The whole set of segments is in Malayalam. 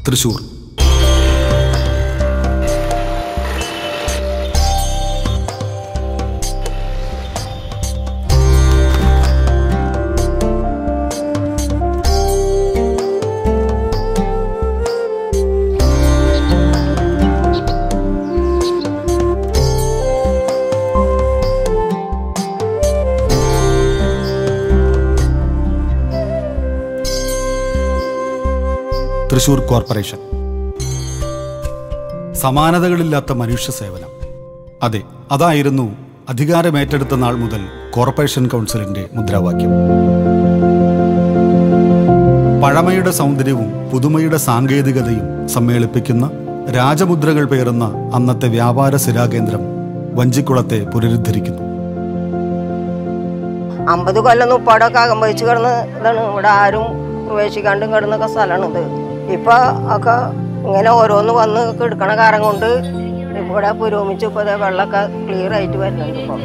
തൃശൂർ തൃശൂർ കോർപ്പറേഷൻ സമാനതകളില്ലാത്ത മനുഷ്യ സേവനം അതെ അതായിരുന്നു അധികാരമേറ്റെടുത്ത നാൾ മുതൽ കോർപ്പറേഷൻ കൗൺസിലിന്റെ മുദ്രാവാക്യം പഴമയുടെ സൗന്ദര്യവും പുതുമയുടെ സാങ്കേതികതയും സമ്മേളിപ്പിക്കുന്ന രാജമുദ്രകൾ പേറുന്ന അന്നത്തെ വ്യാപാര സ്ഥിരാകേന്ദ്രം വഞ്ചിക്കുളത്തെ പുനരുദ്ധരിക്കുന്നു അമ്പത് കൊല്ലം ഉപ്പാടൊക്കെ അകം വഹിച്ച് കിടന്ന് ഇതാണ് ഇവിടെ ആരും പ്രവേശിക്കാണ്ടും കിടന്നൊക്കെ സ്ഥലമാണിത് ഇപ്പൊ ഒക്കെ ഇങ്ങനെ ഓരോന്ന് വന്ന് കിടക്കണ കാരം കൊണ്ട് ഇവിടെ പുരോഗമിച്ച് ഇപ്പൊ ദേ വെള്ളമൊക്കെ ക്ലിയർ ആയിട്ട് വരുന്നുണ്ട് ഇപ്പൊ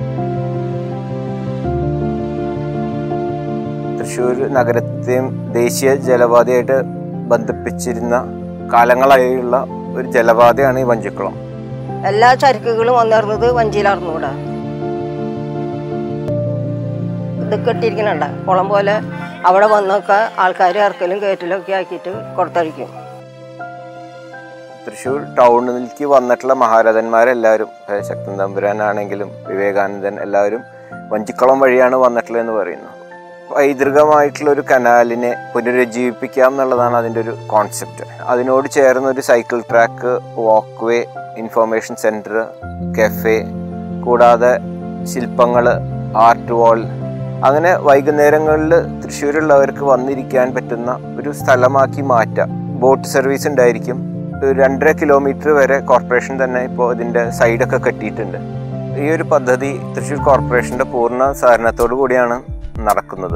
തൃശ്ശൂർ നഗരത്തെയും ദേശീയ ജലപാതയായിട്ട് ബന്ധിപ്പിച്ചിരുന്ന കാലങ്ങളായുള്ള ഒരു ജലപാതയാണ് ഈ വഞ്ചിക്കുളം എല്ലാ ചരക്കുകളും വന്നിരുന്നത് വഞ്ചിയിലായിരുന്നു ഇവിടെ ഇത് കെട്ടിയിരിക്കണണ്ട കുളം പോലെ അവിടെ വന്നൊക്കെ ആൾക്കാർ ഇറക്കലും കയറ്റലും ഒക്കെ ആക്കിയിട്ട് കൊടുത്തഴിക്കും തൃശ്ശൂർ ടൗണിലേക്ക് വന്നിട്ടുള്ള മഹാരഥന്മാരെല്ലാവരും ഏഹ് ശക്തൻ തമ്പുരാനാണെങ്കിലും വിവേകാനന്ദൻ എല്ലാവരും വഞ്ചിക്കുളം വഴിയാണ് വന്നിട്ടുള്ളതെന്ന് പറയുന്നു പൈതൃകമായിട്ടുള്ള ഒരു കനാലിനെ പുനരുജ്ജീവിപ്പിക്കാം എന്നുള്ളതാണ് അതിൻ്റെ ഒരു കോൺസെപ്റ്റ് അതിനോട് ചേർന്ന് ഒരു cycle track walkway information centre cafe കൂടാതെ ശില്പങ്ങൾ ആർട്ട് വാൾ അങ്ങനെ വൈകുന്നേരങ്ങളിൽ തൃശ്ശൂരുള്ളവർക്ക് വന്നിരിക്കാൻ പറ്റുന്ന ഒരു സ്ഥലമാക്കി മാറ്റാം ബോട്ട് സർവീസ് ഉണ്ടായിരിക്കും ഒരു രണ്ടര കിലോമീറ്റർ വരെ കോർപ്പറേഷൻ തന്നെ ഇപ്പോൾ ഇതിൻ്റെ സൈഡൊക്കെ കെട്ടിയിട്ടുണ്ട് ഈ ഒരു പദ്ധതി തൃശ്ശൂർ കോർപ്പറേഷൻ്റെ പൂർണ്ണ സഹകരണത്തോടു കൂടിയാണ് നടക്കുന്നത്